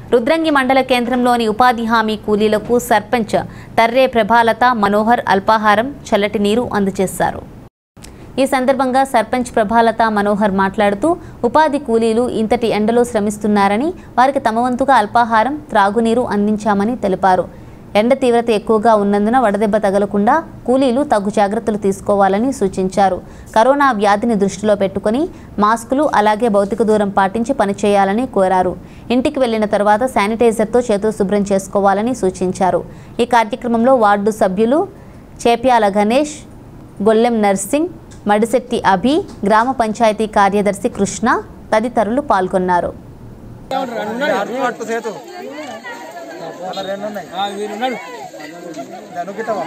రుద్రంగి మండల కేంద్రంలోని ఉపాధి హామీ కూలీలకు సర్పంచ్ తర్రే ప్రభాలత మనోహర్ అల్పాహారం చల్లటి నీరు అందజేశారు ఈ సందర్భంగా సర్పంచ్ ప్రభాలత మనోహర్ మాట్లాడుతూ ఉపాధి కూలీలు ఇంతటి ఎండలో శ్రమిస్తున్నారని వారికి తమ వంతుగా అల్పాహారం త్రాగునీరు అందించామని తెలిపారు ఎండ తీవ్రత ఎక్కువగా ఉన్నందున వడదెబ్బ తగలకుండా కూలీలు తగు జాగ్రత్తలు తీసుకోవాలని సూచించారు కరోనా వ్యాధిని దృష్టిలో పెట్టుకుని మాస్కులు అలాగే భౌతిక దూరం పాటించి పనిచేయాలని కోరారు ఇంటికి వెళ్లిన తర్వాత శానిటైజర్తో చేతులు శుభ్రం చేసుకోవాలని సూచించారు ఈ కార్యక్రమంలో వార్డు సభ్యులు చేప్యాల గణేష్ గొల్లెం నర్సింగ్ మడిశెట్టి అభి గ్రామ పంచాయతీ కార్యదర్శి కృష్ణ తదితరులు పాల్గొన్నారు పట్టు సేతు అలా రెండు ఉన్నాయి దనుకితవా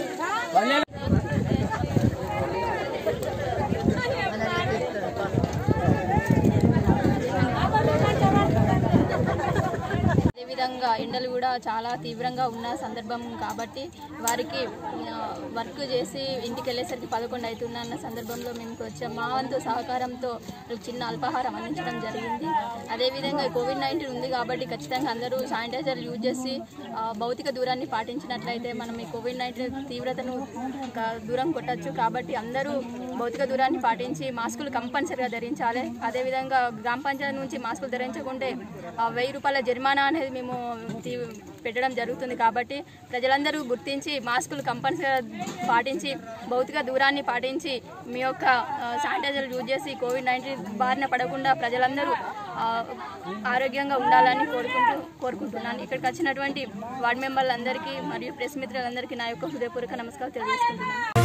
అదేవిధంగా ఎండలు కూడా చాలా తీవ్రంగా ఉన్న సందర్భం కాబట్టి వారికి ఆ, వర్క్ చేసి ఇంటికి వెళ్ళేసరికి పదకొండు అవుతున్న అన్న సందర్భంలో మేము వచ్చాం మా వంతు సహకారంతో వాళ్ళకి చిన్న అల్పాహారం అందించడం జరిగింది అదేవిధంగా ఈ కోవిడ్ నైన్టీన్ ఉంది కాబట్టి ఖచ్చితంగా అందరూ శానిటైజర్ యూజ్ చేసి ఆ, భౌతిక దూరాన్ని పాటించినట్లయితే మనం ఈ కోవిడ్ నైన్టీన్ తీవ్రతను క- దూరం కొట్టచ్చు కాబట్టి అందరూ భౌతిక దూరాన్ని పాటించి మాస్కులు కంపల్సరిగా ధరించాలి అదేవిధంగా గ్రామ పంచాయతీ నుంచి మాస్కులు ధరించకుంటే ఆ, వెయ్యి రూపాయల జరిమానా అనేది మేము తీ- పెట్టడం జరుగుతుంది కాబట్టి ప్రజలందరూ గుర్తించి మాస్కులు కంపల్సరిగా పాటించి భౌతిక దూరాన్ని పాటించి మీ యొక్క ఆ, శానిటైజర్ యూజ్ చేసి కోవిడ్ నైన్టీన్ బారిన పడకుండా ప్రజలందరూ ఆ, ఆరోగ్యంగా ఉండాలని కోరుకుంటూ కోరుకుంటున్నాను ఇక్కడికి వచ్చినటువంటి వార్డు మెంబర్లందరికీ మరియు ప్రెస్ మిత్రులందరికీ నా యొక్క హృదయపూర్వక నమస్కారం తెలియజేసుకుంటున్నాను